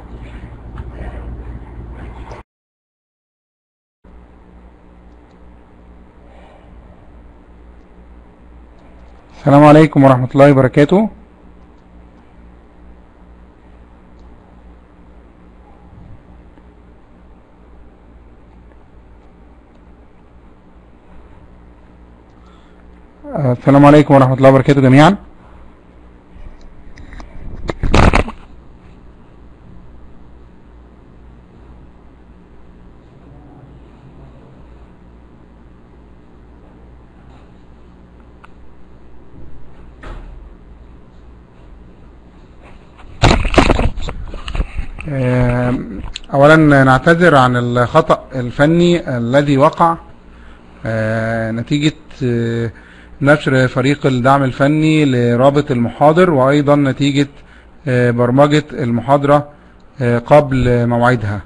السلام عليكم ورحمة الله وبركاته آه، السلام عليكم ورحمة الله وبركاته جميعا آه، اولا نعتذر عن الخطأ الفني الذي وقع آه، نتيجة آه، نشر فريق الدعم الفني لرابط المحاضر وايضا نتيجة آه، برمجة المحاضرة آه، قبل موعدها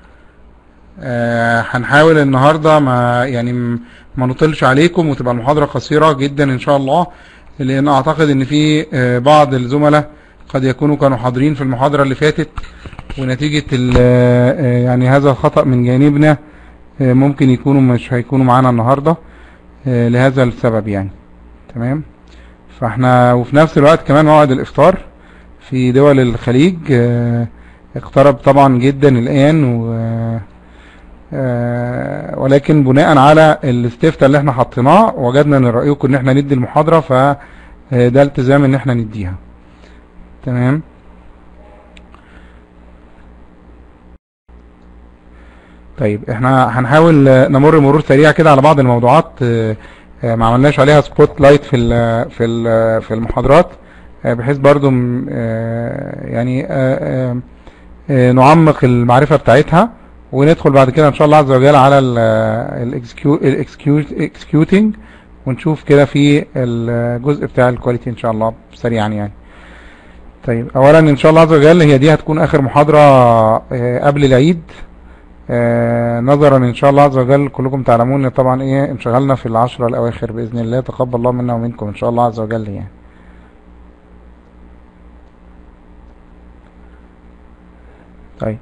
آه، هنحاول النهاردة ما يعني م- ما نطلش عليكم وتبقى المحاضرة قصيرة جدا ان شاء الله لان اعتقد ان في آه، بعض الزملاء قد يكونوا كانوا حاضرين في المحاضرة اللي فاتت ونتيجة ال- آه، يعني هذا الخطأ من جانبنا آه، ممكن يكونوا مش هيكونوا معانا النهاردة آه، لهذا السبب يعني تمام فاحنا وفي نفس الوقت كمان موعد الافطار في دول الخليج آه، اقترب طبعا جدا الان و آه، ولكن بناء على الاستفتاء اللي احنا حطيناه وجدنا ان رأيكم ان احنا ندي المحاضرة فده التزام ان احنا نديها تمام طيب احنا هنحاول آه، نمر مرور سريع كده على بعض الموضوعات آه، آه، ما عملناش عليها سبوت لايت في ال في ال في المحاضرات آه، بحيث برضو م- آه، يعني آه، آه، آه، نعمق المعرفة بتاعتها وندخل بعد كده ان شاء الله عز وجل على الاكسكيوتنج ونشوف كده في الجزء بتاع الكواليتي ان شاء الله سريعا يعني طيب اولا ان شاء الله عز وجل هي دي هتكون اخر محاضرة آه، قبل العيد آه، نظرا ان شاء الله عز وجل كلكم تعلمون ان طبعا ايه انشغلنا في العشرة الاواخر باذن الله تقبل الله منا ومنكم ان شاء الله عز وجل يعني طيب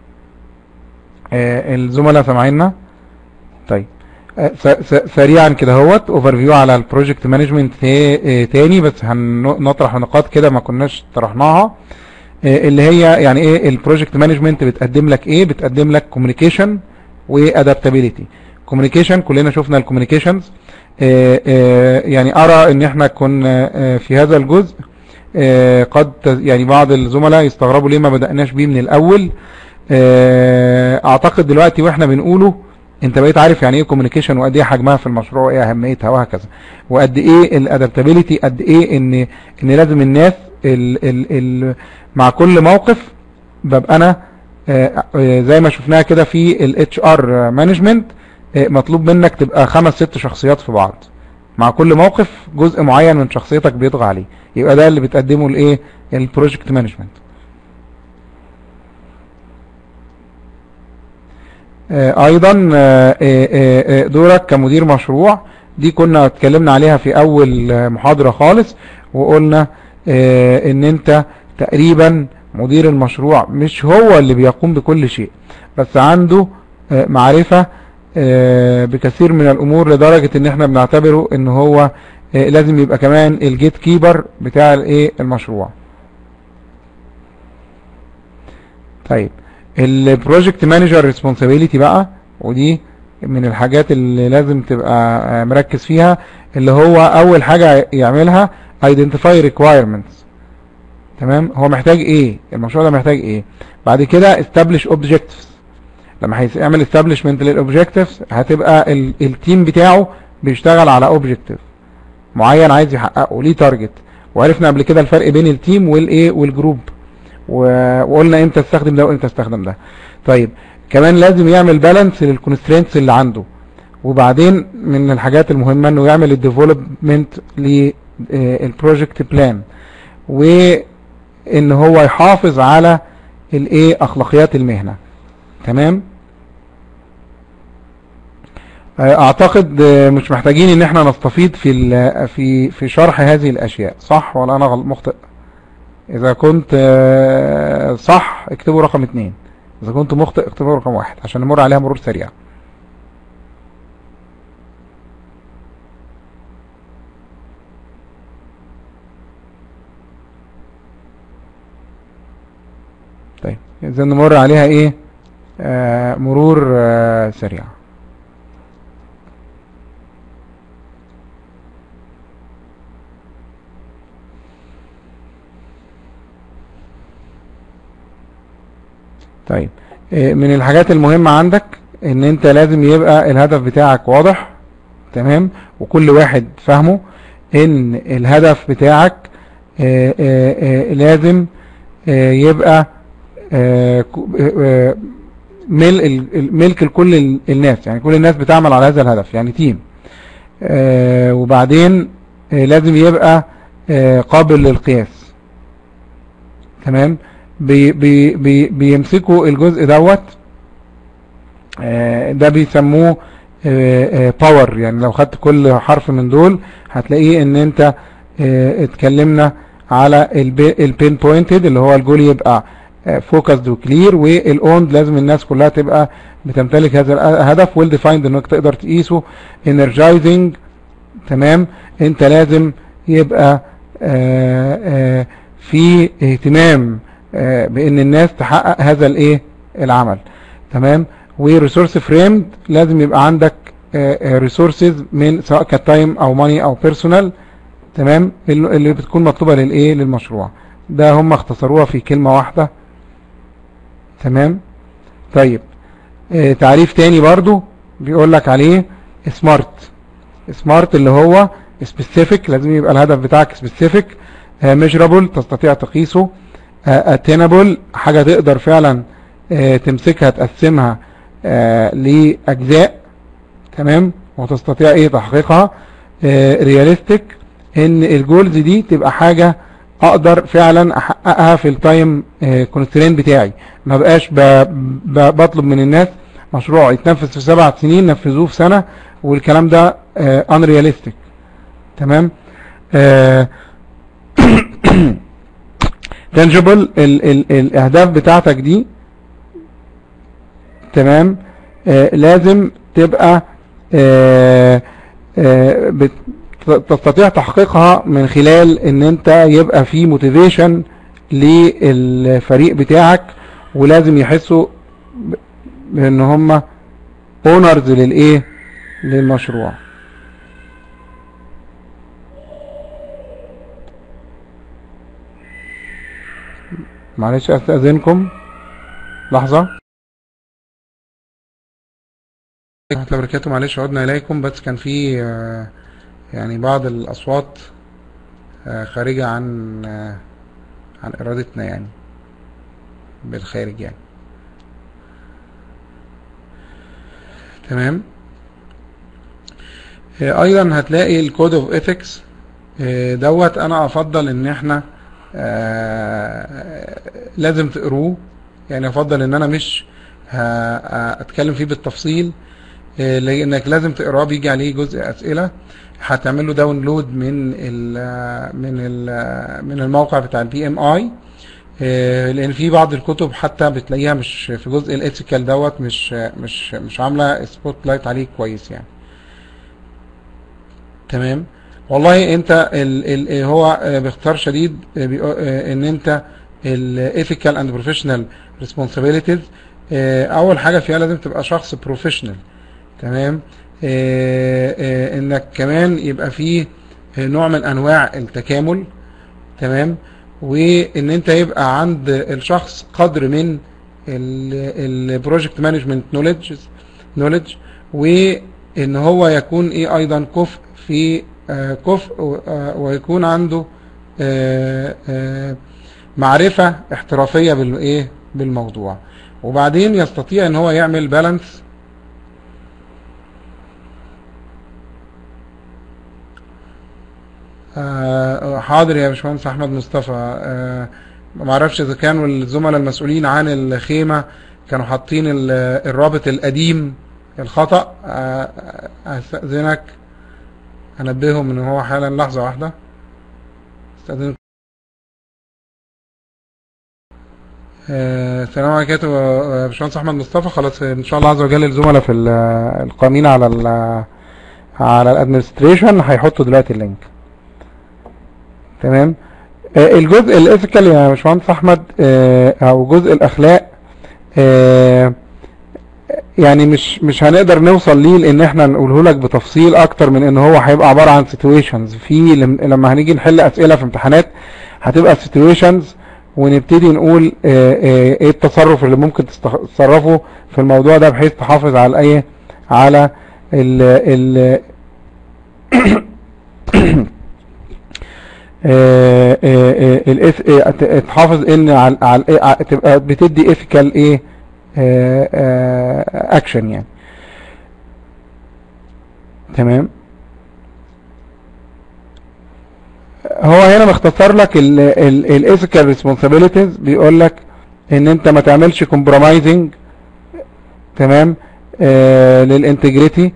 آه، الزملاء سامعيننا طيب آه، س- س- سريعا كده اهوت اوفر فيو على البروجكت مانجمنت تاني بس هنطرح نقاط كده ما كناش طرحناها آه، اللي هي يعني ايه البروجكت مانجمنت بتقدم لك ايه بتقدم لك كوميونيكيشن وادابتابيليتي كوميونيكيشن كلنا شفنا الكوميونيكيشنز يعني ارى ان احنا كنا آه، في هذا الجزء آه، قد ت- يعني بعض الزملاء يستغربوا ليه ما بدأناش بيه من الاول آه، اعتقد دلوقتي واحنا بنقوله انت بقيت عارف يعني ايه كوميونيكيشن وقد ايه حجمها في المشروع وايه اهميتها وهكذا وقد ايه الادابتابيليتي قد ايه ان ان لازم الناس ال ال ال مع كل موقف ببقى انا آه، آه، زي ما شفناها كده في الاتش ار مانجمنت مطلوب منك تبقى خمس ست شخصيات في بعض مع كل موقف جزء معين من شخصيتك بيطغى عليه يبقى ده اللي بتقدمه الايه البروجكت مانجمنت آه، ايضا آه، آه، آه، دورك كمدير مشروع دي كنا اتكلمنا عليها في اول آه، محاضرة خالص وقلنا آه، ان انت تقريبا مدير المشروع مش هو اللي بيقوم بكل شيء بس عنده آه، معرفة آه، بكثير من الامور لدرجة ان احنا بنعتبره ان هو آه، لازم يبقى كمان الجيت كيبر بتاع الايه المشروع طيب البروجكت مانجر ريسبونسابيلتي بقى ودي من الحاجات اللي لازم تبقى آه، مركز فيها اللي هو اول حاجة يعملها identify requirements تمام هو محتاج ايه المشروع ده محتاج ايه بعد كده establish objectives لما هيعمل establishment للاوبجكتيفز هتبقى ال- التيم بتاعه بيشتغل على اوبجكتيف معين عايز يحققه ليه تارجت وعرفنا قبل كده الفرق بين التيم والايه والجروب و- وقلنا امتى استخدم ده وامتى استخدم ده طيب كمان لازم يعمل بالانس للكونسترينتس اللي عنده وبعدين من الحاجات المهمة انه يعمل الديفلوبمنت للبروجكت بلان وان هو يحافظ على الايه اخلاقيات المهنة تمام اعتقد آه، مش محتاجين ان احنا نستفيض في ال- في في شرح هذه الاشياء صح ولا انا غل- مخطئ اذا كنت آه، صح صح اكتبوا رقم اتنين اذا كنت مخطئ اكتبوا رقم واحد عشان نمر عليها مرور سريع طيب اذا نمر عليها ايه آه مرور آه سريع طيب آه، من الحاجات المهمة عندك ان انت لازم يبقى الهدف بتاعك واضح تمام وكل واحد فاهمه ان الهدف بتاعك آه، آه، آه، لازم آه، يبقى آه، كو- آه، مل- ال- ال- ملك لكل ال- الناس يعني كل الناس بتعمل على هذا الهدف يعني تيم آه، وبعدين آه، لازم يبقى آه، قابل للقياس تمام بي بي بي بيمسكوا الجزء دوت آه، ده بيسموه باور يعني لو خدت كل حرف من دول هتلاقيه ان انت آه، اتكلمنا على البين بوينتد اللي هو الجول يبقى فوكسد وكلير والاوند لازم الناس كلها تبقى بتمتلك هذا الهدف ويل ديفايند انك تقدر تقيسه انرجايزنج تمام انت لازم يبقى آه، آه، في اهتمام آه، بان الناس تحقق هذا الايه العمل تمام وريسورس فريمد لازم يبقى عندك ريسورسز من سواء كانت تايم او ماني او بيرسونال تمام اللي اللي بتكون مطلوبه للايه للمشروع ده هم اختصروها في كلمه واحده تمام طيب آه، تعريف تاني برضو بيقول لك عليه سمارت سمارت اللي هو سبيسيفيك لازم يبقى الهدف بتاعك سبيسيفيك ميجرابل تستطيع تقيسه اتينابل حاجة تقدر فعلا آه، تمسكها تقسمها آه، لأجزاء تمام وتستطيع ايه تحقيقها رياليستيك ان الجولز دي تبقى حاجة اقدر فعلا احققها في التايم كونسترين بتاعي ما بقاش ب- ب- بطلب من الناس مشروع يتنفذ في سبع سنين نفذوه في سنة والكلام ده unrealistic تمام آه، tangible ال ال الاهداف بتاعتك دي تمام آه لازم تبقى آه آه بت- تستطيع تحقيقها من خلال ان انت يبقى في موتيفيشن للفريق بتاعك ولازم يحسوا ب- بان هم اونرز للايه للمشروع معلش استاذنكم لحظه ورحمة الله وبركاته معلش عدنا إليكم بس كان في آه، يعني بعض الأصوات آه، خارجة عن آه، عن إرادتنا يعني بالخارج يعني تمام آه، أيضا هتلاقي الكود اوف ايثكس دوت أنا أفضل إن إحنا آه، لازم تقروه يعني أفضل إن أنا مش ه- أتكلم فيه بالتفصيل آه، لانك لازم تقراه بيجي عليه جزء اسئله هتعمل له داونلود من ال من ال من الموقع بتاع البي ام اي لان في بعض الكتب حتى بتلاقيها مش في جزء الايثيكال دوت مش مش مش عامله سبوت لايت عليه كويس يعني تمام والله انت ال ال هو آه، باختصار شديد آه، بيقو- آه، ان انت الايثيكال اند بروفيشنال ريسبونسابيلتيز اول حاجه فيها لازم تبقى شخص بروفيشنال تمام آه، آه، انك كمان يبقى فيه نوع من انواع التكامل تمام وان انت يبقى عند الشخص قدر من البروجكت مانجمنت نوليدج نوليدج وان هو يكون ايه ايضا كفء في آه، كفء و- آه، ويكون عنده آه، آه، معرفة احترافية بالايه بالموضوع وبعدين يستطيع ان هو يعمل بالانس آه، حاضر يا باشمهندس احمد مصطفى آه، ما اعرفش اذا كانوا الزملاء المسؤولين عن الخيمه كانوا حاطين ال- الرابط القديم الخطأ آه، استاذنك انبههم ان هو حالا لحظه واحده استاذنك آه، السلام عليكم يا باشمهندس احمد مصطفى خلاص ان شاء الله عز وجل الزملاء في ال- القائمين على ال على الادمنستريشن هيحطوا دلوقتي اللينك تمام آه، الجزء الايثيكال يا باشمهندس احمد آه، او جزء الاخلاق آه، يعني مش مش هنقدر نوصل ليه لان احنا نقوله لك بتفصيل اكتر من ان هو هيبقى عبارة عن situations في لم- لما هنيجي نحل اسئلة في امتحانات هتبقى situations ونبتدي نقول آه، آه، ايه التصرف اللي ممكن تستخ- تتصرفه في الموضوع ده بحيث تحافظ على الايه على ال ال آه، آه، آه، الإث- آه، ت- تحافظ ان على على إيه، ع- تبقى بتدي ethical ايه اكشن يعني تمام هو هنا مختصر لك الايثيكال ريسبونسابيلتيز بيقول لك ان انت ما تعملش كومبرومايزنج تمام آه للانتجريتي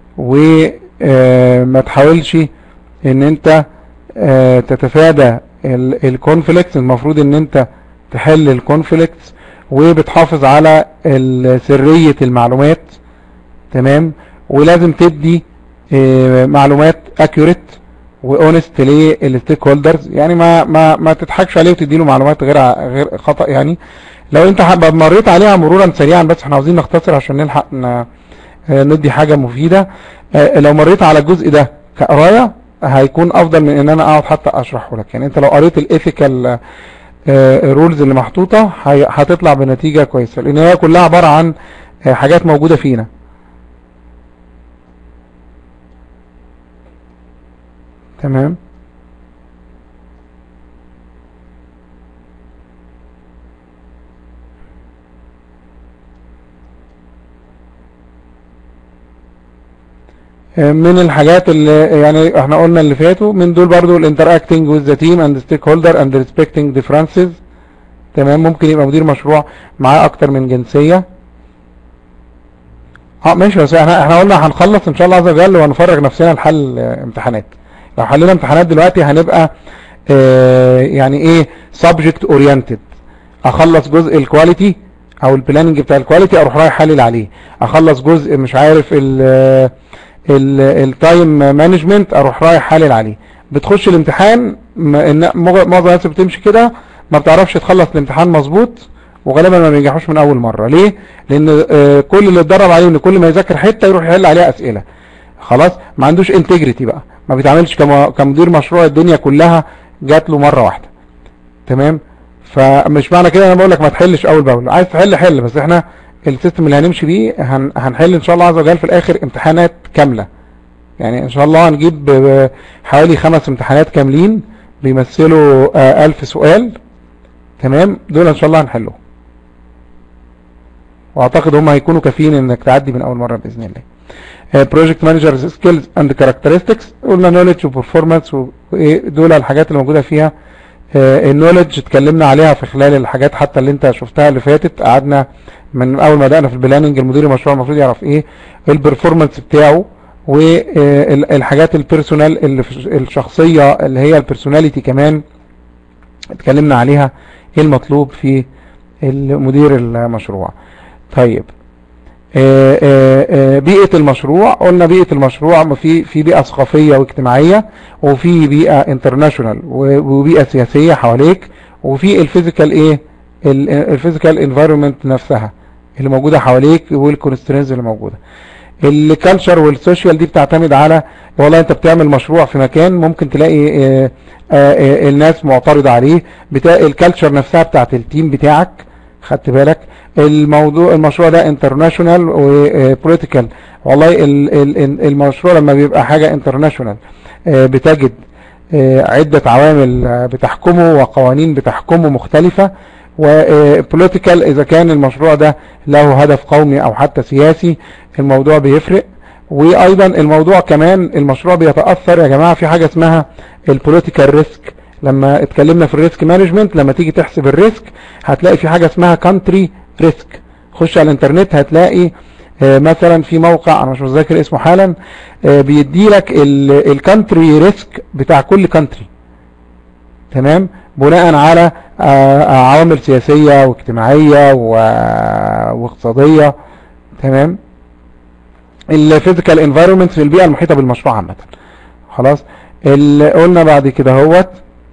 وما تحاولش ان انت آه تتفادى الكونفليكتس المفروض ان انت تحل الكونفليكتس وبتحافظ على ال- سرية المعلومات تمام ولازم تدي آه، معلومات اكيوريت واونست للستيك هولدرز يعني ما ما ما تضحكش عليه وتدي له معلومات غير ع- غير خطأ يعني لو انت حب- مريت عليها مرورا سريعا بس احنا عاوزين نختصر عشان نلحق ن- آه، ندي حاجة مفيدة آه، لو مريت على الجزء ده كقراية هيكون افضل من ان انا اقعد حتى اشرحه لك يعني انت لو قريت الايثيكال رولز اللي محطوطة هي- هتطلع بنتيجة كويسة لان هي كلها عبارة عن آه، حاجات موجودة فينا تمام من الحاجات اللي يعني احنا قلنا اللي فاتوا من دول برضو الانتراكتنج with the team and the stakeholder and respecting differences تمام ممكن يبقى مدير مشروع معاه اكتر من جنسية اه ماشي بس احنا احنا قلنا هنخلص ان شاء الله عز وجل وهنفرغ نفسنا لحل آه، امتحانات لو حلينا امتحانات دلوقتي هنبقى اه يعني ايه subject oriented اخلص جزء الكواليتي او البلاننج بتاع الكواليتي اروح رايح حلل عليه اخلص جزء مش عارف ال التايم مانجمنت اروح رايح حلل عليه بتخش الامتحان م- إن- مغ- معظم الناس بتمشي كده ما بتعرفش تخلص الامتحان مظبوط وغالبا ما بينجحوش من اول مرة ليه لان آه، كل اللي اتدرب عليه ان كل ما يذاكر حتة يروح يحل عليها اسئلة خلاص ما عندوش انتجريتي بقى ما بيتعاملش كم- كمدير مشروع الدنيا كلها جات له مرة واحدة تمام فمش معنى كده انا بقول لك ما تحلش اول باول عايز تحل حل بس احنا السيستم اللي هنمشي بيه هن هنحل ان شاء الله عز وجل في الاخر امتحانات كاملة يعني ان شاء الله هنجيب ب- حوالي خمس امتحانات كاملين بيمثلوا آه، الف سؤال تمام دول ان شاء الله هنحلهم واعتقد هم هيكونوا كافيين انك تعدي من اول مرة باذن الله بروجكت مانجرز سكيلز اند كاركترستكس قلنا نوليدج وبرفورمانس دول الحاجات اللي موجوده فيها النوليدج اتكلمنا عليها في خلال الحاجات حتى اللي انت شفتها اللي فاتت قعدنا من اول ما بدأنا في البلاننج المدير المشروع المفروض يعرف ايه البرفورمانس بتاعه والحاجات البيرسونال اللي في الشخصية اللي هي البيرسوناليتي كمان اتكلمنا عليها ايه المطلوب في المدير المشروع طيب آه، آه، آه، بيئة المشروع قلنا بيئة المشروع في في بيئة ثقافية واجتماعية وفي بيئة انترناشونال وبيئة سياسية حواليك وفي الفيزيكال ايه الفيزيكال انفايرمنت نفسها اللي موجودة حواليك والكونسترينز اللي موجودة الكالتشر والسوشيال دي بتعتمد على والله انت بتعمل مشروع في مكان ممكن تلاقي آه، آه، آه، الناس معترضة عليه بتاع الكالتشر نفسها بتاعت التيم بتاعك خدت بالك الموضوع المشروع ده انترناشونال وبوليتيكال والله ال- ال- ال- المشروع لما بيبقى حاجة انترناشونال بتجد آه، عدة عوامل آه، بتحكمه وقوانين بتحكمه مختلفة وبوليتيكال اذا كان المشروع ده له هدف قومي او حتى سياسي الموضوع بيفرق وايضا الموضوع كمان المشروع بيتأثر يا جماعة في حاجة اسمها البوليتيكال ريسك لما اتكلمنا في الريسك مانجمنت لما تيجي تحسب الريسك هتلاقي في حاجة اسمها كانتري ريسك خش على الانترنت هتلاقي آه، مثلا في موقع انا مش متذكر اسمه حالا آه، بيدي لك الكانتري ريسك بتاع كل كانتري تمام بناء على آه، عوامل سياسية واجتماعية و- واقتصادية تمام الفيزيكال انفايرمنت في البيئة المحيطة بالمشروع عامة خلاص اللي قلنا بعد كده هوت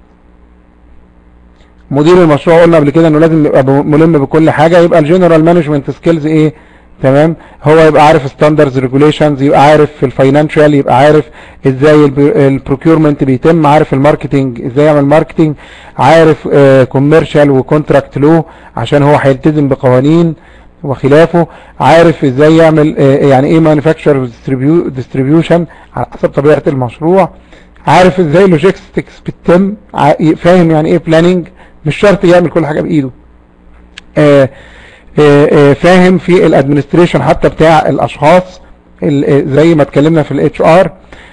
مدير المشروع قلنا قبل كده انه لازم يبقى ملم بكل حاجة يبقى الجنرال مانجمنت سكيلز ايه تمام هو يبقى عارف ستاندردز ريجوليشنز يبقى عارف في الفاينانشال يبقى عارف ازاي البروكيورمنت بيتم عارف الماركتنج ازاي يعمل ماركتنج عارف كوميرشال وكونتراكت لو عشان هو هيلتزم بقوانين وخلافه عارف ازاي يعمل آه، يعني ايه مانيفاكتشر ديستريبيوشن على حسب طبيعة المشروع عارف ازاي لوجيستكس بتتم ع- فاهم يعني ايه بلاننج مش شرط يعمل كل حاجة بايده آه، آه، آه، فاهم في الادمنستريشن حتى بتاع الاشخاص ال- آه، زي ما اتكلمنا في الاتش ار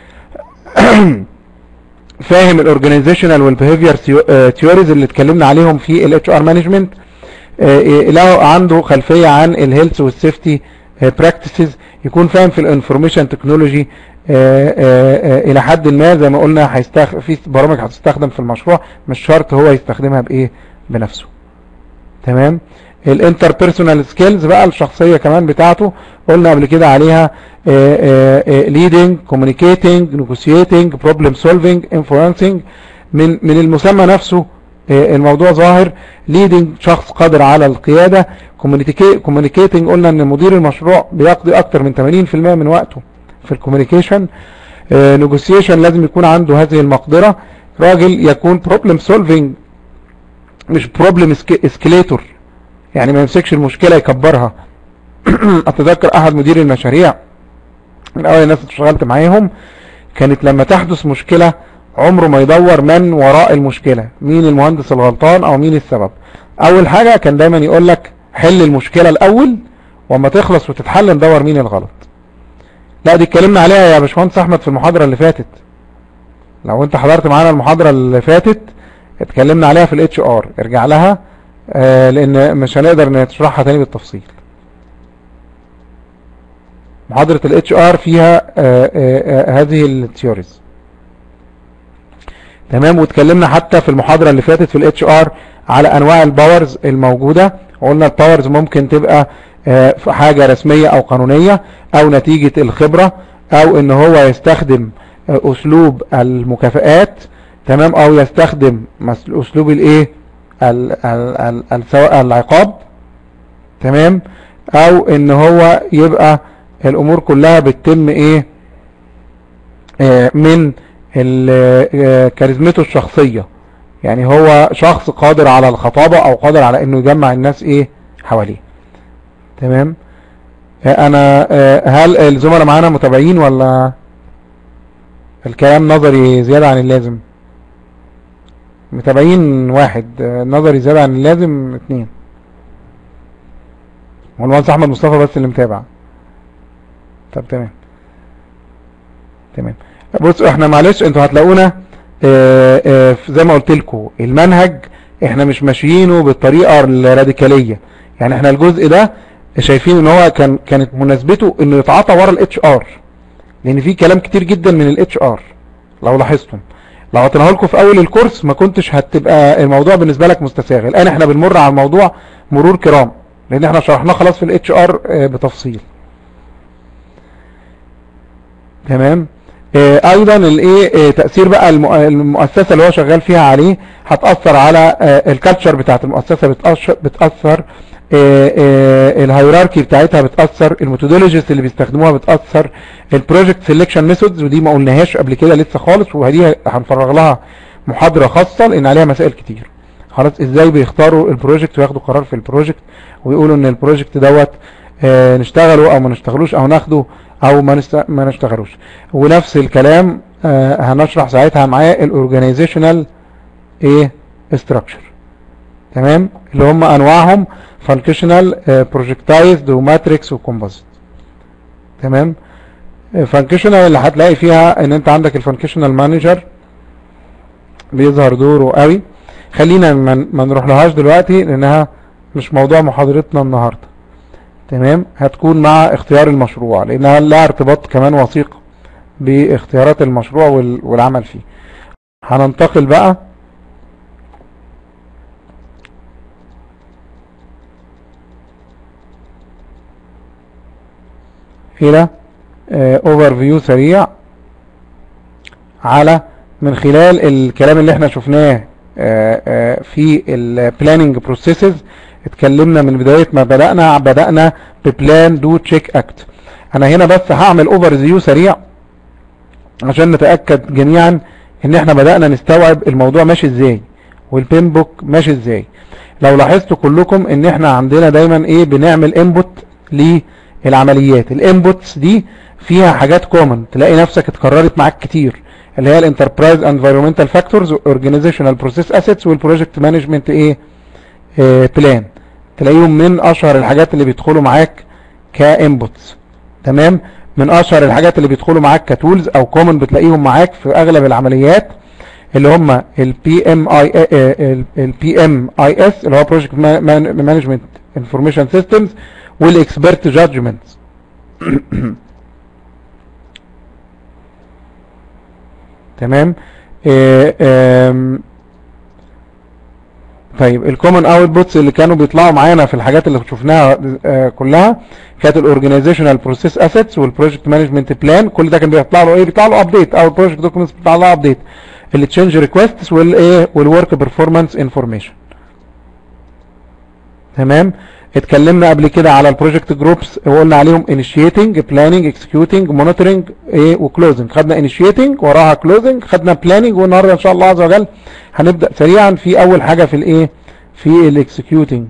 فاهم الاورجانيزيشنال والبيهيفير ثيوريز اللي اتكلمنا عليهم في الاتش ار مانجمنت له عنده خلفيه عن الهيلث والسيفتي براكتسز يكون فاهم في الانفورميشن تكنولوجي الى حد ما زي ما قلنا هيستخ... في برامج هتستخدم في المشروع مش شرط هو يستخدمها بايه بنفسه تمام الانتر بيرسونال سكيلز بقى الشخصيه كمان بتاعته قلنا قبل كده عليها ليدنج كوميونيكيتنج نيجوشيتنج بروبلم سولفنج انفلونسنج من من المسمى نفسه آه، الموضوع ظاهر ليدنج شخص قادر على القياده كوميونيكيتنج قلنا ان مدير المشروع بيقضي اكتر من 80% من وقته في الكوميونيكيشن نيجوشيشن لازم يكون عنده هذه المقدره راجل يكون بروبلم سولفنج مش بروبلم اسكليتور يعني ما يمسكش المشكله يكبرها اتذكر احد مدير المشاريع من اول الناس اللي اشتغلت معاهم كانت لما تحدث مشكله عمره ما يدور من وراء المشكله مين المهندس الغلطان او مين السبب اول حاجه كان دايما يقول لك حل المشكله الاول واما تخلص وتتحل ندور مين الغلط لا دي اتكلمنا عليها يا باشمهندس احمد في المحاضره اللي فاتت لو انت حضرت معانا المحاضره اللي فاتت اتكلمنا عليها في الاتش ار ارجع لها آه لان مش هنقدر نشرحها تاني بالتفصيل محاضرة الاتش ار فيها آه آه آه هذه الثيوريز تمام واتكلمنا حتى في المحاضرة اللي فاتت في الاتش ار على انواع الباورز الموجودة وقلنا الباورز ممكن تبقى آه في حاجة رسمية او قانونية او نتيجة الخبرة او ان هو يستخدم آه اسلوب المكافآت تمام او يستخدم مس- اسلوب الايه ال- ال- ال- ال- سواء العقاب تمام او ان هو يبقى الامور كلها بتتم ايه آه، من ال- آه، كاريزمته الشخصية يعني هو شخص قادر على الخطابة او قادر على انه يجمع الناس ايه حواليه تمام آه، انا آه، هل الزملاء معانا متابعين ولا الكلام نظري زيادة عن اللازم متابعين واحد آه، نظري زيادة عن اللازم اتنين والمهندس احمد مصطفى بس اللي متابع طب تمام تمام بصوا احنا معلش انتوا هتلاقونا آه، آه، زي ما قلت لكم المنهج احنا مش ماشيينه بالطريقه الراديكاليه يعني احنا الجزء ده شايفين ان هو كان كانت مناسبته انه يتعاطى ورا الاتش ار لان في كلام كتير جدا من الاتش ار لو لاحظتم لو عطيناه لكم في اول الكورس ما كنتش هتبقى الموضوع بالنسبه لك مستساغ الان احنا بنمر على الموضوع مرور كرام لان احنا شرحناه خلاص في الاتش ار بتفصيل تمام آه، ايضا الايه آه، تاثير بقى الم- المؤسسه اللي هو شغال فيها عليه هتاثر على الكالتشر بتاعت المؤسسه بتاثر بتاثر الهيراركي بتاعتها بتاثر الميثودولوجيز اللي بيستخدموها بتاثر البروجكت سيلكشن ميثودز ودي ما قلناهاش قبل كده لسه خالص وهدي هنفرغ لها محاضره خاصه لان عليها مسائل كتير خلاص ازاي بيختاروا البروجكت وياخدوا قرار في البروجكت ويقولوا ان البروجكت دوت آه، نشتغله او ما نشتغلوش او ناخده او ما نست... ما نشتغلوش ونفس الكلام آه، هنشرح ساعتها معاه الاورجانيزيشنال ايه استراكشر تمام اللي هم انواعهم فانكشنال بروجكتايزد وماتريكس وكومبوزيت تمام فانكشنال اللي هتلاقي فيها ان انت عندك الفانكشنال مانجر بيظهر دوره قوي خلينا ما ما نروح لهاش دلوقتي لانها مش موضوع محاضرتنا النهارده تمام هتكون مع اختيار المشروع لانها لها ارتباط كمان وثيق باختيارات المشروع وال- والعمل فيه هننتقل بقى الى اوفر فيو سريع على من خلال الكلام اللي احنا شفناه آه، آه، في البلاننج بروسيسز اتكلمنا من بداية ما بدأنا بدأنا ببلان دو تشيك اكت انا هنا بس هعمل اوفر فيو سريع عشان نتأكد جميعا ان احنا بدأنا نستوعب الموضوع ماشي ازاي والبين بوك ماشي ازاي لو لاحظتوا كلكم ان احنا عندنا دايما ايه بنعمل انبوت للعمليات الانبوتس دي فيها حاجات كومن تلاقي نفسك اتكررت معاك كتير اللي هي الانتربرايز انفيرومنتال فاكتورز اورجانيزيشنال بروسيس اسيتس والبروجكت مانجمنت ايه بلان تلاقيهم من اشهر الحاجات اللي بيدخلوا معاك كانبوتس تمام من اشهر الحاجات اللي بيدخلوا معاك كتولز او كومن بتلاقيهم معاك في اغلب العمليات اللي هم البي ام اي البي ام اي اس اللي هو بروجكت مانجمنت انفورميشن سيستمز والاكسبرت جادجمنتس تمام آه، آم، طيب الكومن اوتبوتس اللي كانوا بيطلعوا معانا في الحاجات اللي شفناها آه، كلها كانت الاورجنايزيشنال بروسيس اسيتس والبروجكت مانجمنت بلان كل ده كان بيطلع له ايه بيطلع له ابديت او البروجكت دوكيومنتس بيطلع له ابديت التشينج ريكويستس والايه والورك بيرفورمانس انفورميشن تمام اتكلمنا قبل كده على البروجكت جروبس وقلنا عليهم initiating planning executing monitoring ايه وكلوزنج خدنا initiating وراها closing خدنا planning والنهارده ان شاء الله عز وجل هنبدا سريعا في اول حاجه في الايه في الاكسكيوتنج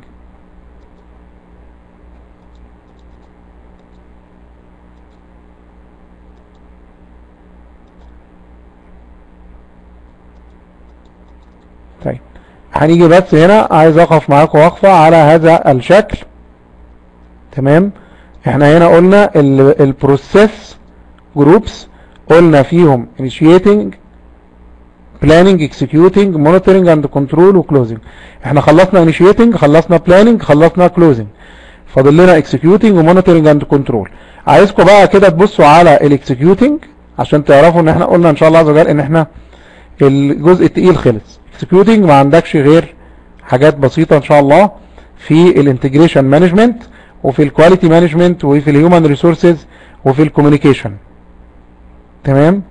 طيب هنيجي بس هنا عايز اقف معاكم وقفه على هذا الشكل تمام احنا هنا قلنا البروسيس جروبس قلنا فيهم initiating planning executing monitoring and control و closing احنا خلصنا initiating خلصنا planning خلصنا closing فاضل لنا executing و monitoring and control عايزكم بقى كده تبصوا على الاكسكيوتنج عشان تعرفوا ان احنا قلنا ان شاء الله عز وجل ان احنا الجزء التقيل خلص اكسكيوتنج ما عندكش غير حاجات بسيطة ان شاء الله في الانتجريشن مانجمنت وفي الكواليتي مانجمنت وفي الهيومن ريسورسز وفي الكوميونيكيشن تمام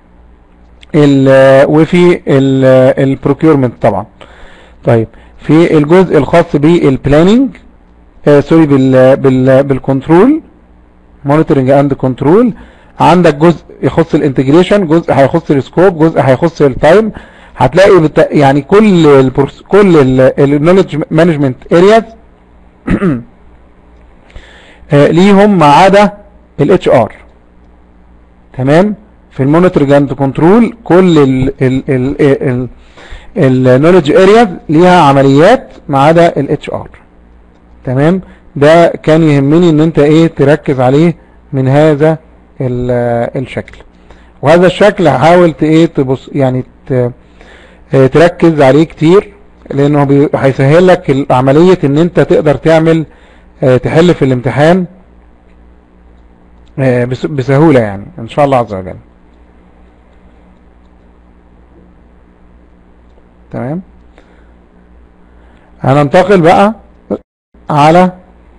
ال وفي البروكيورمنت طبعا طيب في الجزء الخاص بالبلاننج آه سوري بال بال بالكنترول مونيتورنج اند كنترول عندك جزء يخص الانتجريشن جزء هيخص السكوب جزء هيخص التايم هتلاقي بتا... يعني كل البرس... كل النولج مانجمنت ارياز ليهم ما عدا الاتش ار تمام في المونيتورنج اند كنترول كل النولج ارياز ليها عمليات ما عدا الاتش ار تمام ده كان يهمني ان انت ايه تركز عليه من هذا الشكل وهذا الشكل هحاول ايه تبص يعني ت... تركز عليه كتير لانه هيسهل لك عملية ان انت تقدر تعمل تحل في الامتحان بسهولة يعني ان شاء الله عز وجل تمام هننتقل بقى على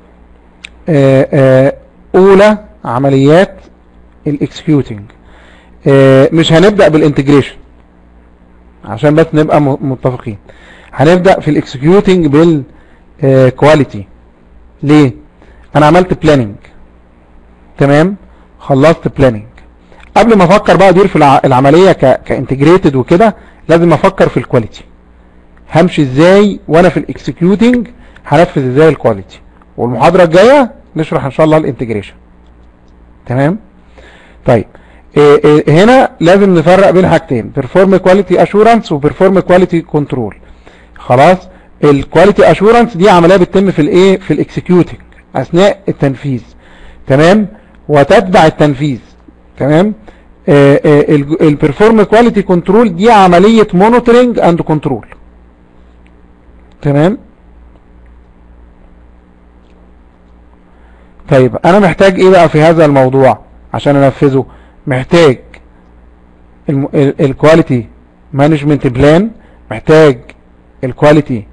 اولى عمليات الاكسكيوتنج مش هنبدأ بالانتجريشن عشان بس نبقى متفقين هنبدأ في الاكسكيوتنج بالكواليتي ليه انا عملت بلاننج تمام خلصت بلاننج قبل ما افكر بقى ادير في العملية كانتجريتد وكده لازم افكر في الكواليتي همشي ازاي وانا في الاكسكيوتنج هنفذ ازاي الكواليتي والمحاضرة الجاية نشرح ان شاء الله الانتجريشن تمام طيب إيه إيه هنا لازم نفرق بين حاجتين perform quality assurance و perform quality control خلاص الكواليتي اشورنس دي عمليه بتتم في الايه في الاكسكيوتنج اثناء التنفيذ تمام وتتبع التنفيذ تمام البرفورم كواليتي كنترول دي عمليه مونيتورنج اند كنترول تمام طيب انا محتاج ايه بقى في هذا الموضوع عشان انفذه محتاج الكواليتي مانجمنت بلان محتاج الكواليتي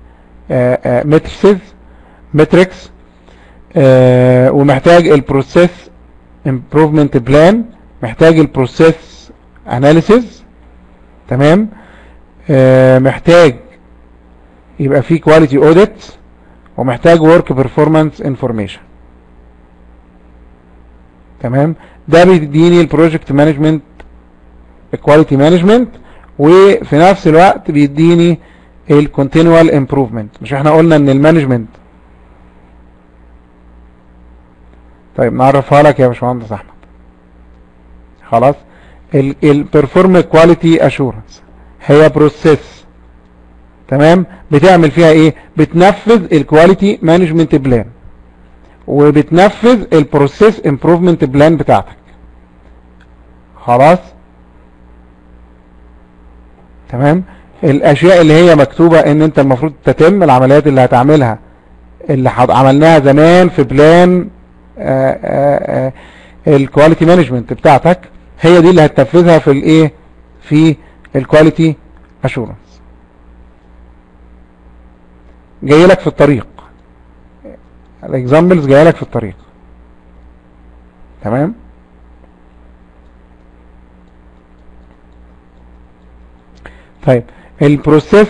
ماتريسز ماتريكس ومحتاج البروسيس improvement plan محتاج البروسيس اناليسيز تمام آه محتاج يبقى فيه كواليتي اوديت ومحتاج ورك بيرفورمانس انفورميشن تمام ده بيديني البروجكت مانجمنت كواليتي مانجمنت وفي نفس الوقت بيديني الكونتينوال امبروفمنت مش احنا قلنا ان المانجمنت طيب نعرفها لك يا باشمهندس احمد خلاص البرفورم كواليتي اشورنس هي بروسيس تمام بتعمل فيها ايه بتنفذ الكواليتي مانجمنت بلان وبتنفذ البروسيس امبروفمنت بلان بتاعتك خلاص تمام الاشياء اللي هي مكتوبة ان انت المفروض تتم العمليات اللي هتعملها اللي عملناها زمان في بلان الكواليتي مانجمنت بتاعتك هي دي اللي هتنفذها في الايه في الكواليتي اشورنس جاي لك في الطريق الاكزامبلز جاي لك في الطريق تمام طيب البروسيس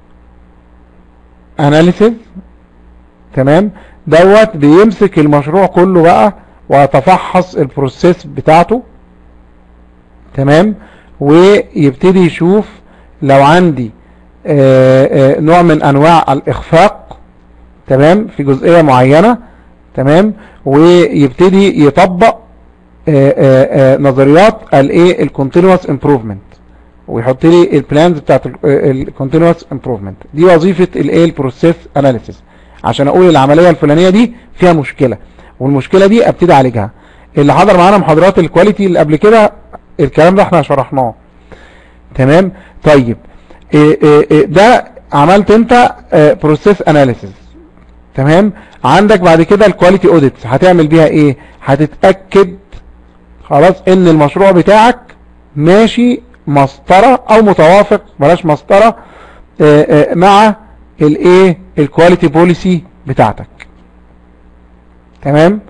اناليسيز تمام دوت بيمسك المشروع كله بقى ويتفحص البروسيس بتاعته تمام ويبتدي يشوف لو عندي آآ آآ نوع من انواع الاخفاق تمام في جزئية معينة تمام ويبتدي يطبق آآ نظريات الايه الكونتينوس امبروفمنت ويحط لي البلانز بتاعت الكونتينوس امبروفمنت دي وظيفة الايه البروسيس اناليسيس عشان اقول العملية الفلانية دي فيها مشكلة والمشكلة دي ابتدي اعالجها اللي حضر معانا محاضرات الكواليتي اللي قبل كده الكلام ده احنا شرحناه تمام طيب إيه إيه ده عملت انت بروسيس اناليسيس تمام عندك بعد كده الكواليتي اوديتس هتعمل بيها ايه هتتاكد خلاص ان المشروع بتاعك ماشي مسطره او متوافق بلاش مسطره مع الايه الكواليتي بوليسي بتاعتك تمام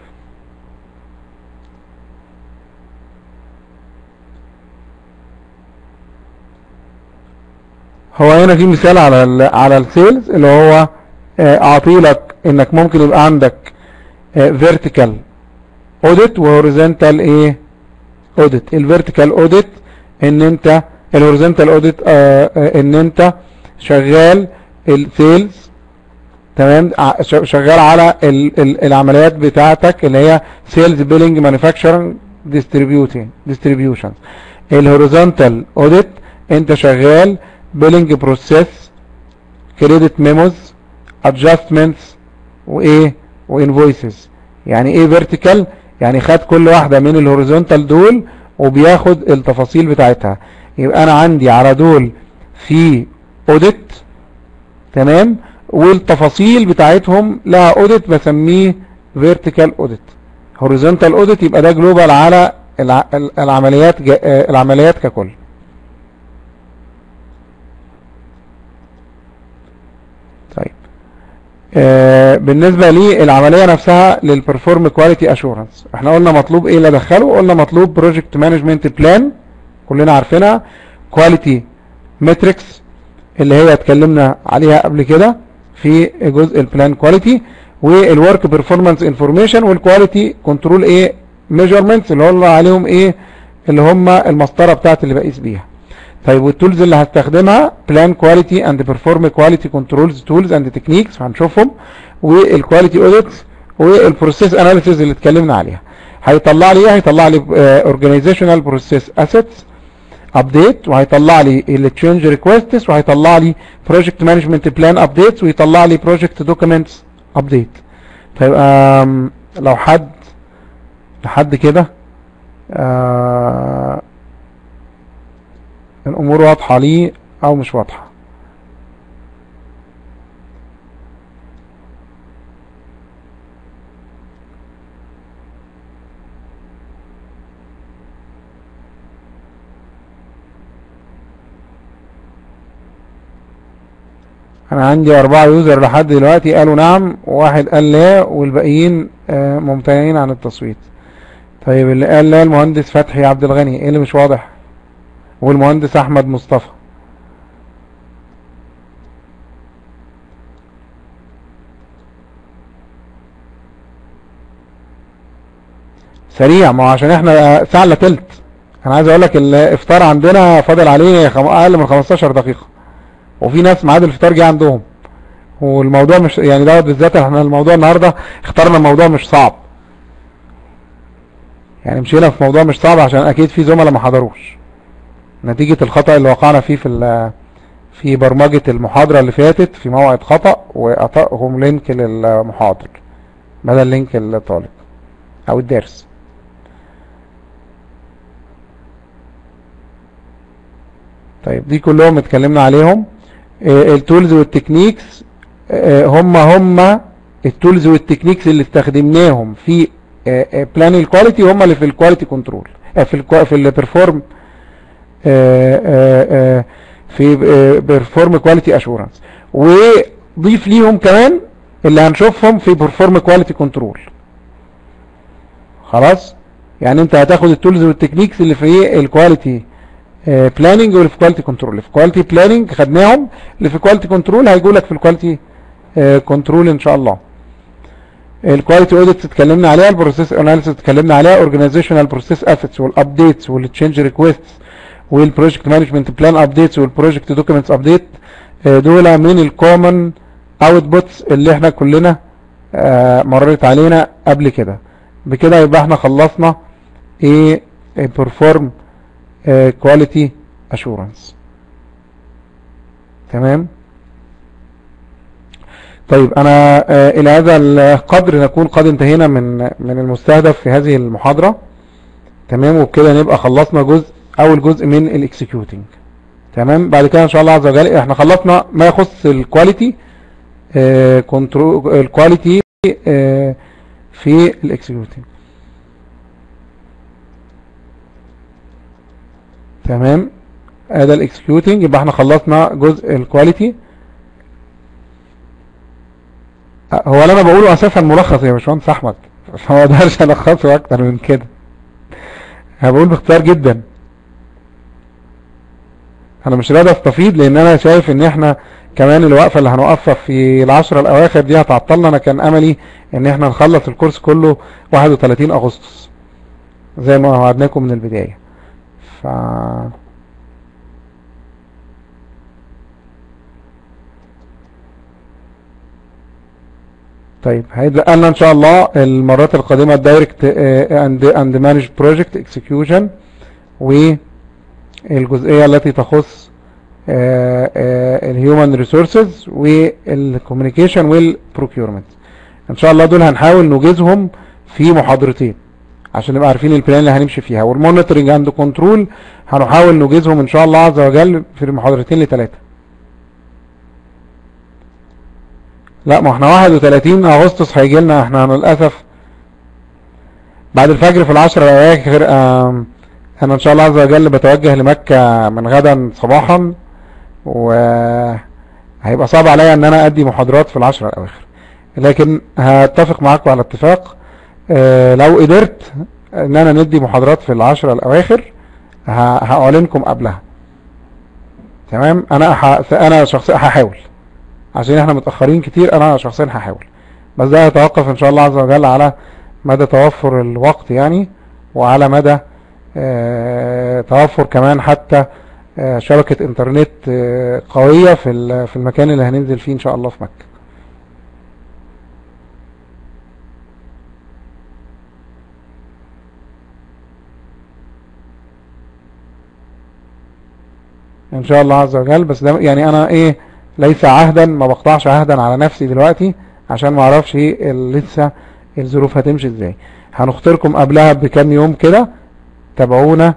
هو هنا في مثال على ال على السيلز اللي هو اعطي لك انك ممكن يبقى عندك فيرتيكال اوديت وهوريزونتال ايه اوديت الفيرتيكال اوديت ان انت الهوريزونتال اوديت ان انت شغال السيلز تمام شغال على ال ال العمليات بتاعتك اللي هي سيلز بيلينج مانيفاكتشرنج ديستريبيوتنج ديستريبيوشنز الهوريزونتال اوديت انت شغال بيلينج بروسيس كريدت ميموز ادجستمنتس وايه وانفويسز يعني ايه فيرتيكال يعني خد كل واحده من الهوريزونتال دول وبياخد التفاصيل بتاعتها يبقى انا عندي على دول في اوديت تمام والتفاصيل بتاعتهم لها اوديت بسميه فيرتيكال اوديت هوريزونتال اوديت يبقى ده جلوبال على العمليات العمليات ككل طيب آه بالنسبة للعملية نفسها للبرفورم كواليتي اشورنس احنا قلنا مطلوب ايه اللي ادخله قلنا مطلوب بروجكت مانجمنت بلان كلنا عارفينها كواليتي ماتريكس اللي هي اتكلمنا عليها قبل كده في جزء البلان كواليتي والورك بيرفورمانس انفورميشن والكواليتي كنترول ايه ميجرمنتس اللي هو عليهم ايه اللي هم المسطره بتاعت اللي بقيس بيها طيب والتولز اللي هستخدمها بلان كواليتي اند بيرفورم كواليتي كنترولز تولز اند تكنيكس هنشوفهم والكواليتي اوديتس والبروسيس اناليسيز اللي اتكلمنا عليها هيطلع لي ايه هيطلع لي اورجانيزيشنال بروسيس اسيتس ابديت وهيطلع لي التشينج ريكويستس وهيطلع لي بروجكت مانجمنت بلان ابديتس ويطلع لي بروجكت دوكيومنتس ابديت طيب لو حد لحد كده آه الامور واضحة ليه او مش واضحة انا عندي اربعة يوزر لحد دلوقتي قالوا نعم وواحد قال لا والباقيين آه ممتنعين عن التصويت طيب اللي قال لا المهندس فتحي عبد الغني ايه اللي مش واضح والمهندس احمد مصطفى سريع ما هو عشان احنا ساعة الا تلت انا عايز اقول لك الافطار عندنا فاضل عليه خم... اقل من 15 دقيقة وفي ناس ميعاد الفطار جه عندهم والموضوع مش يعني دوت بالذات احنا الموضوع النهارده اخترنا موضوع مش صعب يعني مشينا في موضوع مش صعب عشان اكيد في زملاء ما حضروش نتيجة الخطأ اللي وقعنا فيه في في برمجة المحاضرة اللي فاتت في موعد خطأ وأعطائهم لينك للمحاضر بدل لينك الطالب او الدرس طيب دي كلهم اتكلمنا عليهم التولز والتكنيكس هم هم التولز والتكنيكس اللي استخدمناهم في بلان الكواليتي هم اللي في الكواليتي كنترول في ال في البرفورم في بيرفورم كواليتي اشورنس وضيف ليهم كمان اللي هنشوفهم في بيرفورم كواليتي كنترول خلاص يعني انت هتاخد التولز والتكنيكس اللي في الكواليتي بلاننج واللي في كواليتي كنترول اللي في كواليتي بلاننج خدناهم اللي في كواليتي كنترول هيجوا لك في الكواليتي كنترول ان شاء الله الكواليتي اوديت اتكلمنا عليها البروسيس اناليسيس اتكلمنا عليها اورجانيزيشنال بروسيس افيتس والابديتس والتشينج ريكويستس والبروجكت مانجمنت بلان ابديتس والبروجكت دوكيومنتس ابديت دول من الكومن اوتبوتس اللي احنا كلنا مريت علينا قبل كده بكده يبقى احنا خلصنا ايه perform quality assurance تمام طيب انا الى هذا القدر نكون قد انتهينا من من المستهدف في هذه المحاضرة تمام وبكده نبقى خلصنا جزء اول جزء من الاكسكيوتنج تمام بعد كده ان شاء الله عز وجل احنا خلصنا ما يخص الكواليتي كنترول الكواليتي في الاكسكيوتنج تمام ادي الاكسكيوتنج يبقى احنا خلصنا جزء الكواليتي هو اللي انا بقوله اساسا ملخص يا باشمهندس احمد ما اقدرش الخصه اكتر من كده انا بقول باختصار جدا انا مش راضي استفيد لان انا شايف ان احنا كمان الوقفة اللي هنوقفها في العشرة الاواخر دي هتعطلنا انا كان املي ان احنا نخلص الكورس كله 31 اغسطس زي ما وعدناكم من البداية ف طيب هيتبقى لنا ان شاء الله المرات القادمة الدايركت اند اند مانج بروجكت اكسكيوشن والجزئية التي تخص الهيومن ريسورسز والكوميونيكيشن والبروكيورمنت ان شاء الله دول هنحاول نوجزهم في محاضرتين عشان نبقى عارفين البلان اللي هنمشي فيها والمونيتورنج اند كنترول هنحاول نوجزهم ان شاء الله عز وجل في المحاضرتين لثلاثة لا ما احنا 31 اغسطس هيجي لنا احنا للاسف بعد الفجر في العشرة الاواخر انا ان شاء الله عز وجل بتوجه لمكة من غدا صباحا وهيبقى صعب عليا ان انا ادي محاضرات في العشرة الاواخر لكن هتفق معاكم على اتفاق اه لو قدرت ان انا ندي محاضرات في العشرة الاواخر هاعلنكم قبلها تمام انا ح... انا شخصيا هحاول عشان احنا متأخرين كتير انا شخصيا هحاول بس ده هيتوقف ان شاء الله عز وجل على مدى توفر الوقت يعني وعلى مدى اه توفر كمان حتى اه شبكة انترنت اه قوية في في المكان اللي هننزل فيه ان شاء الله في مكة ان شاء الله عز وجل بس ده يعني انا ايه ليس عهدا ما بقطعش عهدا على نفسي دلوقتي عشان ما اعرفش ايه لسه الظروف هتمشي ازاي هنختاركم قبلها بكام يوم كده تابعونا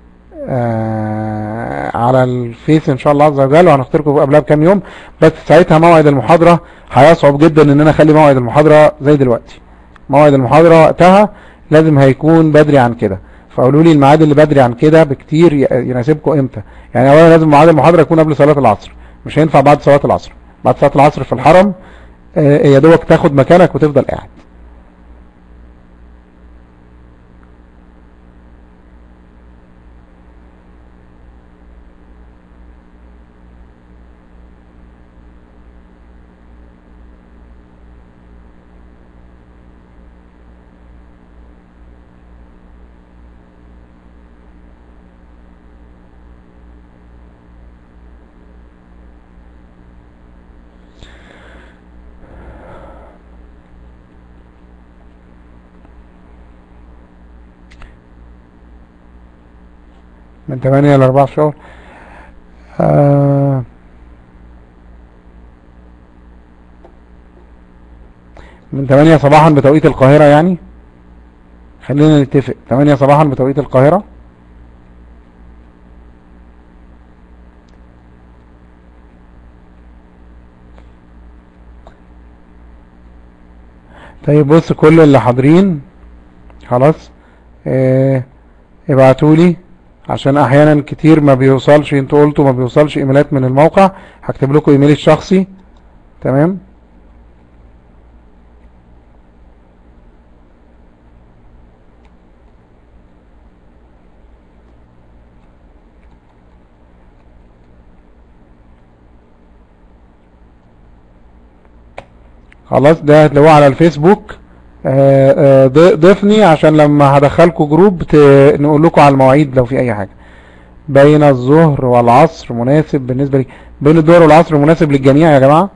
آه على الفيس ان شاء الله عز وجل وهنختاركم قبلها بكام يوم بس ساعتها موعد المحاضرة هيصعب جدا ان انا اخلي موعد المحاضرة زي دلوقتي موعد المحاضرة وقتها لازم هيكون بدري عن كده فقولوا لي الميعاد اللي بدري عن كده بكتير يناسبكم امتى يعني اولا لازم ميعاد المحاضرة يكون قبل صلاة العصر مش هينفع بعد صلاة العصر بعد صلاة العصر في الحرم آه يا دوبك تاخد مكانك وتفضل قاعد من 8 ل 4 شهور آه من 8 صباحا بتوقيت القاهرة يعني خلينا نتفق 8 صباحا بتوقيت القاهرة طيب بص كل اللي حاضرين خلاص اه ابعتولي عشان احيانا كتير ما بيوصلش انتوا قلتوا ما بيوصلش ايميلات من الموقع هكتب لكم ايميلي الشخصي تمام خلاص ده هتلاقوه على الفيسبوك آه، آه، ض- ضيفني عشان لما هدخلكوا جروب ت- نقول لكم على المواعيد لو في اي حاجة بين الظهر والعصر مناسب بالنسبة لي بين الظهر والعصر مناسب للجميع يا جماعة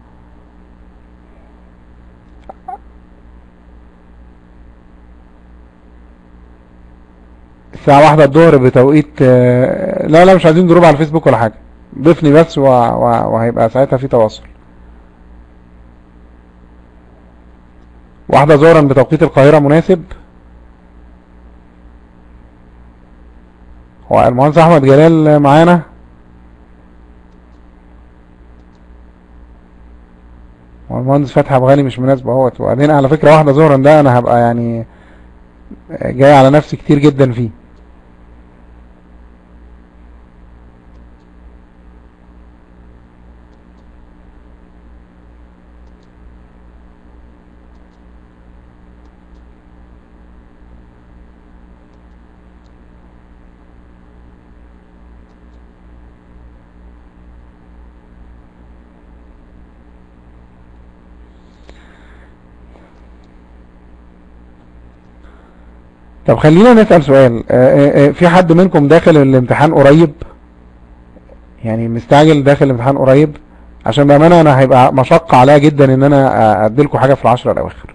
الساعة واحدة الظهر بتوقيت آه، لا لا مش عايزين جروب على الفيسبوك ولا حاجة ضيفني بس و- و- وهيبقى ساعتها في تواصل واحدة ظهرا بتوقيت القاهرة مناسب هو المهندس احمد جلال معانا هو المهندس فتحي ابو غالي مش مناسب اهوت وبعدين على فكرة واحدة ظهرا ده انا هبقى يعني جاي على نفسي كتير جدا فيه طب خلينا نسأل سؤال آه، آه، آه، في حد منكم داخل الامتحان قريب يعني مستعجل داخل الامتحان قريب عشان بأمانة انا هيبقى مشقة عليا جدا ان انا اديلكم حاجة في العشرة الاواخر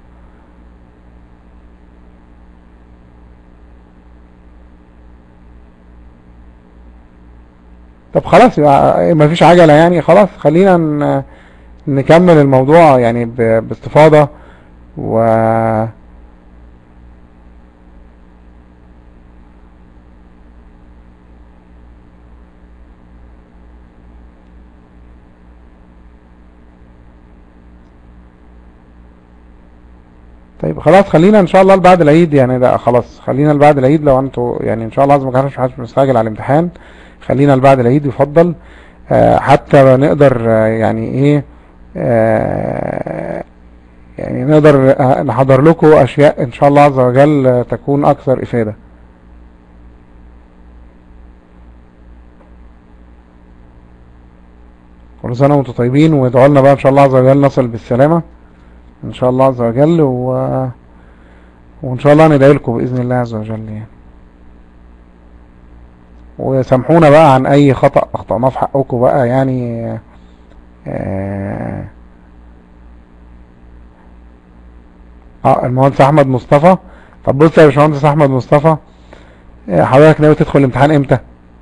طب خلاص يبقى مفيش عجلة يعني خلاص خلينا ن- نكمل الموضوع يعني ب- باستفاضة و طيب خلاص خلينا ان شاء الله بعد العيد يعني لا خلاص خلينا بعد العيد لو انتوا يعني ان شاء الله عايز ما كانش حد مستعجل على الامتحان خلينا بعد العيد يفضل آه حتى نقدر آه يعني ايه آه يعني نقدر آه، نحضر لكم اشياء ان شاء الله عز وجل آه، تكون اكثر افادة كل سنة وانتم طيبين وادعوا لنا بقى ان شاء الله عز وجل نصل بالسلامة ان شاء الله عز وجل و... وان شاء الله ندعي لكم باذن الله عز وجل يعني وسامحونا بقى عن اي خطأ اخطأناه في حقكم بقى يعني اه, آه المهندس احمد مصطفى طب بص يا باشمهندس احمد مصطفى آه، حضرتك ناوي تدخل الامتحان امتى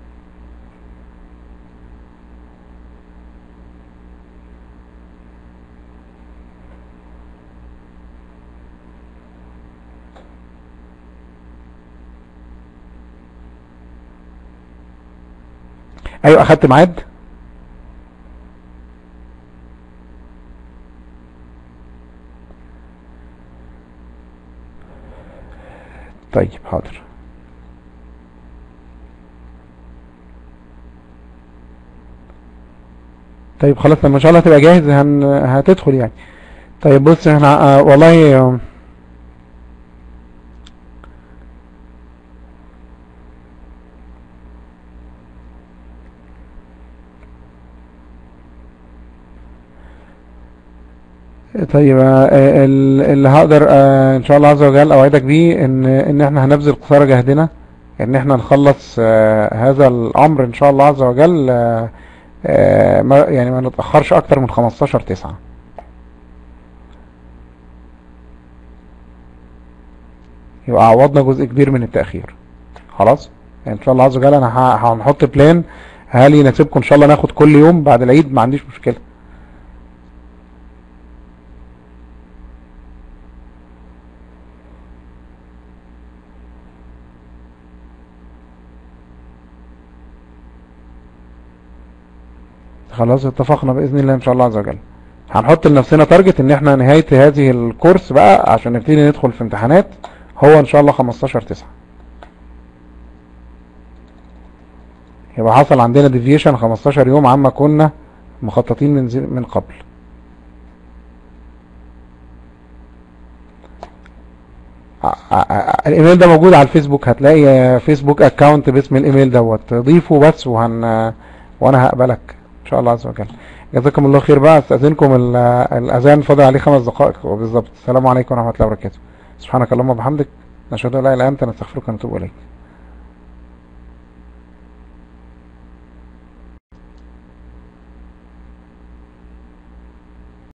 ايوه اخدت ميعاد طيب حاضر طيب خلاص لما ان شاء الله تبقى جاهز هن... هتدخل يعني طيب بص احنا آه والله آه، طيب آه، ال- اللي هقدر آه، ان شاء الله عز وجل اوعدك بيه ان ان احنا هنبذل قصارى جهدنا ان احنا نخلص آه، هذا الامر ان شاء الله عز وجل آه، آه، ما يعني ما نتأخرش اكتر من 15 9 يبقى عوضنا جزء كبير من التأخير خلاص يعني ان شاء الله عز وجل انا ه- هنحط بلان هل يناسبكم ان شاء الله ناخد كل يوم بعد العيد ما عنديش مشكلة خلاص اتفقنا بإذن الله ان شاء الله عز وجل هنحط لنفسنا تارجت ان احنا نهاية هذه الكورس بقى عشان نبتدي ندخل في امتحانات هو ان شاء الله 15 9 يبقى حصل عندنا ديفيشن 15 يوم عما كنا مخططين من زي من قبل ع- ع- الايميل ده موجود على الفيسبوك هتلاقي فيسبوك اكاونت باسم الايميل دوت ضيفه بس وهن وانا هقبلك ان شاء الله عز وجل جزاكم الله خير بقى استاذنكم ال- الاذان فاضل عليه خمس دقائق بالظبط السلام عليكم ورحمه الله وبركاته سبحانك اللهم وبحمدك نشهد ان لا اله الا انت نستغفرك ونتوب اليك